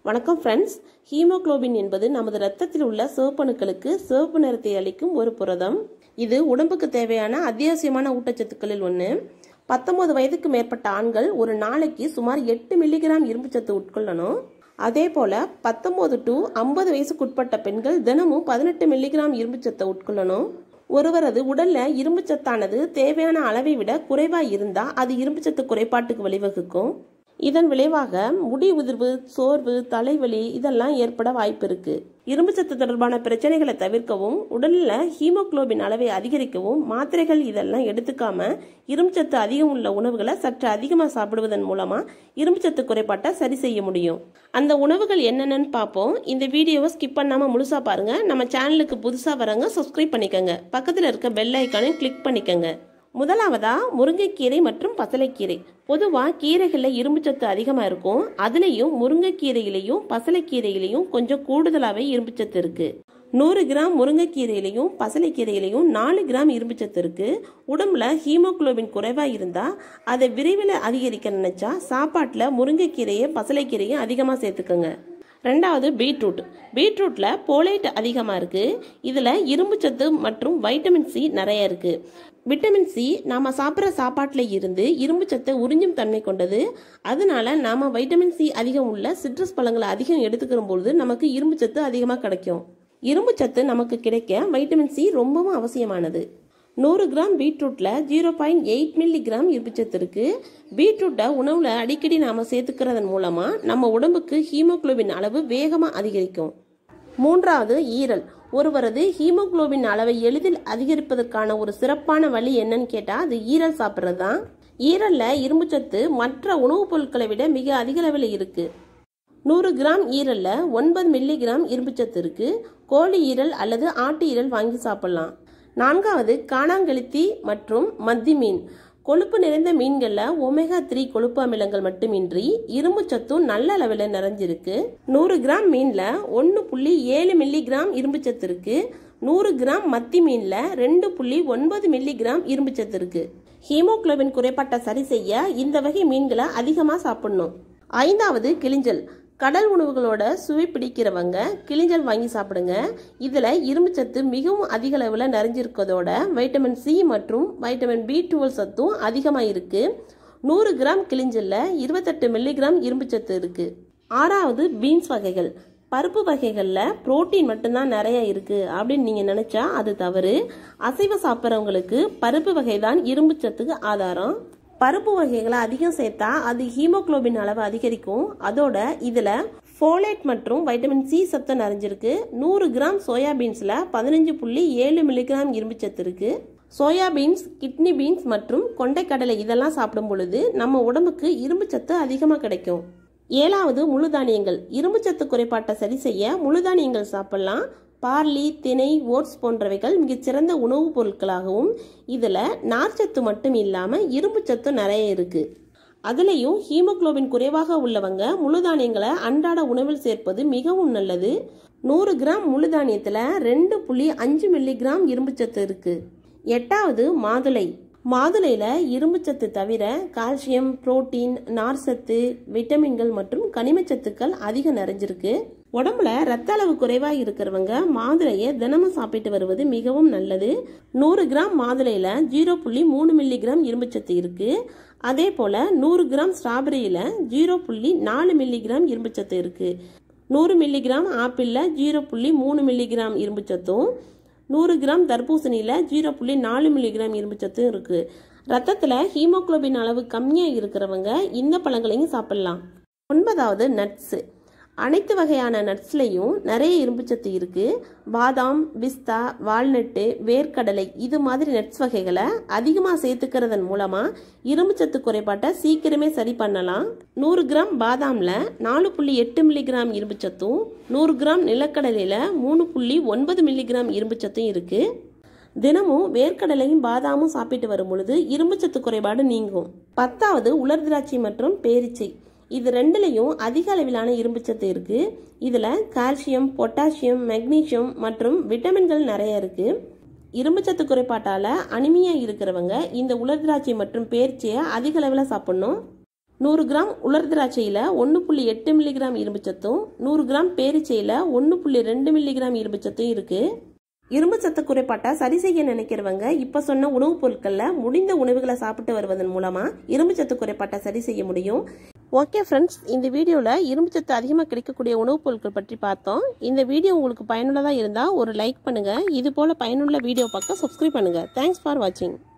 வணக்கம் friends haemoglobin என்பது நமது ரத்தத்தில் உள்ள சிவப்பணுக்களுக்கு சிவப்பு நிறத்தை அளிக்கும் ஒரு புரதம் இது உடம்புக்கு தேவையான அத்தியாவசியமான ஊட்டச்சத்துக்களில் ஒன்று பத்தொன்பது வயதுக்கு மேற்பட்ட ஆண்கள் ஒரு நாளைக்கு சுமார் எட்டு மில்லிகிராம் இரும்புச்சத்து உட்கொள்ளணும் அதே போல பத்தொன்பது டு ஐம்பது வயசுக்குட்பட்ட பெண்கள் தினமும் பதினெட்டு மில்லிகிராம் இரும்புச்சத்தை உட்கொள்ளணும் ஒருவரது உடல்ல இரும்புச்சத்தானது தேவையான அளவை விட குறைவா இருந்தா அது இரும்புச்சத்து குறைபாட்டுக்கு வழிவகுக்கும் இதன் விளைவாக முடி உதிர்வு சோர்வு தலைவலி இதெல்லாம் ஏற்பட வாய்ப்பு இருக்கு இரும்புச்சத்து தொடர்பான பிரச்சனைகளை தவிர்க்கவும் உடல்ல ஹீமோகுளோபின் அளவை அதிகரிக்கவும் மாத்திரைகள் இதெல்லாம் எடுத்துக்காம இரும்புச்சத்து அதிகம் உள்ள உணவுகளை சற்று அதிகமாக சாப்பிடுவதன் மூலமா இரும்புச்சத்து குறைபாட்டை சரி செய்ய முடியும் அந்த உணவுகள் என்னென்னு பார்ப்போம் இந்த வீடியோவை ஸ்கிப் பண்ணாம முழுசா பாருங்க நம்ம சேனலுக்கு புதுசா வரவங்க சப்ஸ்கிரைப் பண்ணிக்கோங்க பக்கத்தில் இருக்க பெல் ஐக்கானையும் கிளிக் பண்ணிக்கோங்க முதலாவதா முருங்கைக்கீரை மற்றும் பசலைக்கீரை பொதுவாக கீரைகளில் இரும்புச்சத்து அதிகமாக இருக்கும் அதுலேயும் முருங்கைக்கீரையிலையும் பசலைக்கீரையிலையும் கொஞ்சம் கூடுதலாகவே இரும்புச்சத்து இருக்கு நூறு கிராம் முருங்கைக்கீரையிலையும் பசலைக்கீரையிலையும் நாலு கிராம் இரும்புச்சத்து இருக்கு உடம்புல ஹீமோகுளோபின் குறைவாக இருந்தால் அதை விரைவில் அதிகரிக்க நினைச்சா சாப்பாட்டில் முருங்கைக்கீரையை பசலைக்கீரையும் அதிகமாக சேர்த்துக்கோங்க ரெண்டாவது பீட்ரூட் பீட்ரூட்டில் போலேட் அதிகமாக இருக்குது இதில் இரும்புச்சத்து மற்றும் வைட்டமின் சி நிறைய இருக்குது விட்டமின் சி நாம் சாப்பிட்ற சாப்பாட்டில் இருந்து இரும்புச்சத்தை உறிஞ்சும் தன்மை கொண்டது அதனால நாம் வைட்டமின் சி அதிகம் உள்ள சிட்ரஸ் பழங்களை அதிகம் எடுத்துக்கிற பொழுது நமக்கு இரும்புச்சத்து அதிகமாக கிடைக்கும் இரும்புச்சத்து நமக்கு கிடைக்க வைட்டமின் சி ரொம்பவும் அவசியமானது நூறு கிராம் பீட்ரூட்டில் zero point eight milligram இருப்புச்சத்து இருக்கு பீட்ரூட்டை உணவில் அடிக்கடி நாம் சேர்த்துக்கிறதன் மூலமாக நம்ம உடம்புக்கு ஹீமோகுளோபின் அளவு வேகமாக அதிகரிக்கும் மூன்றாவது ஈரல் ஒருவரது ஹீமோகுளோபின் அளவை எளிதில் அதிகரிப்பதற்கான ஒரு சிறப்பான வழி என்னன்னு கேட்டால் அது ஈரல் சாப்பிட்றது தான் ஈரலில் இரும்புச்சத்து மற்ற உணவுப் பொருட்களை விட மிக அதிக அளவில் இருக்குது நூறு கிராம் ஈரல்ல ஒன்பது மில்லி கிராம் இரும்புச்சத்து இருக்கு கோழி ஈரல் அல்லது ஆட்டு ஈரல் வாங்கி சாப்பிடலாம் நான்காவது காணாங்கெளுத்தி மற்றும் மத்தி மீன் கொழுப்பு நிறைந்த மீன்களில் ஒமேகா த்ரீ கொழுப்பு அமிலங்கள் மட்டுமின்றி இரும்பு சத்தும் நல்ல அளவில் நிறைஞ்சிருக்கு நூறு கிராம் மீனில் ஒன்று புள்ளி ஏழு மில்லி கிராம் இரும்பு சத்து இருக்கு நூறு கிராம் மத்தி மீனில் ரெண்டு புள்ளி ஒன்பது மில்லி கிராம் இரும்பு சத்து இருக்கு ஹீமோகுளோபின் குறைபாட்டை சரி செய்ய இந்த வகை மீன்களை அதிகமாக சாப்பிடணும் ஐந்தாவது கிளிஞ்சல் கடல் உணவுகளோட சுவை பிடிக்கிறவங்க கிளிஞ்சல் வாங்கி சாப்பிடுங்க இதில் இரும்புச்சத்து மிகவும் அதிக அளவில் நிறைஞ்சிருக்கதோட வைட்டமின் சி மற்றும் வைட்டமின் பி டுவெல் சத்தும் அதிகமாக இருக்குது நூறு கிராம் கிளிஞ்சலில் இருபத்தெட்டு மில்லிகிராம் இரும்புச்சத்து இருக்குது ஆறாவது பீன்ஸ் வகைகள் பருப்பு வகைகளில் புரோட்டீன் மட்டும்தான் நிறைய இருக்குது அப்படின்னு நீங்கள் நினச்சா அது தவறு அசைவ சாப்பிட்றவங்களுக்கு பருப்பு வகை தான் இரும்புச்சத்துக்கு ஆதாரம் பருப்பு வகைகளை அதிகம் சேர்த்தா அது ஹீமோகுளோபின் அளவு அதிகரிக்கும் அதோட இதில் ஃபோலேட் மற்றும் வைட்டமின் சி சத்து நிறைஞ்சிருக்கு நூறு கிராம் சோயாபீன்ஸில் பதினஞ்சு புள்ளி ஏழு மில்லிகிராம் இரும்புச்சத்து இருக்கு சோயாபீன்ஸ் கிட்னி பீன்ஸ் மற்றும் கொண்டைக்கடலை இதெல்லாம் சாப்பிடும் பொழுது நம்ம உடம்புக்கு இரும்புச்சத்து அதிகமாக கிடைக்கும் ஏழாவது முழு தானியங்கள் இரும்புச்சத்து குறைபாட்டை சரி செய்ய முழு தானியங்கள் சாப்பிடலாம் பார்லி திணை ஓட்ஸ் போன்றவைகள் மிகச்சிறந்த உணவுப் பொருட்களாகவும் இதில் நார்ச்சத்து மட்டும் இல்லாமல் இரும்புச்சத்து நிறைய இருக்குது அதுலேயும் ஹீமோகுளோபின் குறைவாக உள்ளவங்க முழு தானியங்களை அன்றாட உணவில் சேர்ப்பது மிகவும் நல்லது நூறு கிராம் முழு தானியத்தில் ரெண்டு புள்ளி அஞ்சு மில்லி கிராம் இரும்புச்சத்து இருக்குது எட்டாவது மாதுளை மாதுளையில் இரும்புச்சத்து தவிர கால்சியம் புரோட்டீன் நார்சத்து விட்டமின்கள் மற்றும் கனிமச்சத்துக்கள் அதிகம் நிறைஞ்சிருக்கு உடம்புல ரத்த அளவு குறைவாக இருக்கிறவங்க மாதுளையை தினமும் சாப்பிட்டு வருவது மிகவும் நல்லது நூறு கிராம் மாதுளையில் ஜீரோ புள்ளி மூணு மில்லி கிராம் இரும்புச்சத்து இருக்கு அதே போல் நூறு கிராம் ஸ்ட்ராபெரியில் ஜீரோ புள்ளி நாலு மில்லி கிராம் இரும்புச்சத்து இருக்கு நூறு மில்லிகிராம் ஆப்பிளில் ஜீரோ புள்ளி மூணு மில்லிகிராம் இரும்புச்சத்தும் நூறு கிராம் தர்பூசணியில் ஜீரோ புள்ளி நாலு மில்லிகிராம் இரும்புச்சத்தும் இருக்குது ரத்தத்தில் ஹீமோகுளோபின் அளவு கம்மியாக இருக்கிறவங்க இந்த பழங்களையும் சாப்பிடலாம் ஒன்பதாவது நட்ஸு அனைத்து வகையான நட்ஸ்லையும் நிறைய இரும்புச்சத்து இருக்குது பாதாம் பிஸ்தா வால்நட்டு வேர்க்கடலை இது மாதிரி நட்ஸ் வகைகளை அதிகமாக சேர்த்துக்கிறதன் மூலமாக இரும்புச்சத்து குறைபாட்டை சீக்கிரமே சரி பண்ணலாம் நூறு கிராம் பாதாமில் நாலு புள்ளி எட்டு மில்லிகிராம் இரும்புச்சத்தும் நூறு கிராம் நிலக்கடலையில் மூணு புள்ளி ஒன்பது மில்லிகிராம் இரும்புச்சத்தும் இருக்குது தினமும் வேர்க்கடலையும் பாதாமும் சாப்பிட்டு வரும் பொழுது இரும்புச்சத்து குறைபாடு நீங்கும் பத்தாவது உலர் திராட்சை மற்றும் பேரிச்சை இது ரெண்டுலேயும் அதிக அளவிலான இரும்புச்சத்து இருக்கு இதில் கால்சியம் பொட்டாசியம் மெக்னீசியம் மற்றும் விட்டமின்கள் நிறைய இருக்கு இரும்புச்சத்து குறைபாட்டால் அனிமியா இருக்கிறவங்க இந்த உலர் திராட்சை மற்றும் பேரிச்சையை அதிக அளவில் சாப்பிடணும் நூறு கிராம் உலர் திராட்சையில் ஒன்று புள்ளி எட்டு மில்லிகிராம் இரும்புச்சத்தும் நூறு கிராம் பேரிச்சையில் ஒன்று புள்ளி ரெண்டு மில்லிகிராம் இரும்புச்சத்தும் இருக்குது இரும்பு சத்து குறைபாட்டை சரி செய்ய நினைக்கிறவங்க இப்போ சொன்ன உணவுப் பொருட்களில் முடிந்த உணவுகளை சாப்பிட்டு வருவதன் மூலமாக இரும்பு சத்து குறைபாட்டை சரி செய்ய முடியும் ஓகே ஃப்ரெண்ட்ஸ் இந்த வீடியோவில் இரும்பு சத்து அதிகமாக கிடைக்கக்கூடிய உணவுப் பொருட்கள் பற்றி பார்த்தோம் இந்த வீடியோ உங்களுக்கு பயனுள்ளதாக இருந்தால் ஒரு லைக் பண்ணுங்கள் இது போல் பயனுள்ள வீடியோ பார்க்க சப்ஸ்கிரைப் பண்ணுங்கள் தேங்க்ஸ் ஃபார் வாட்சிங்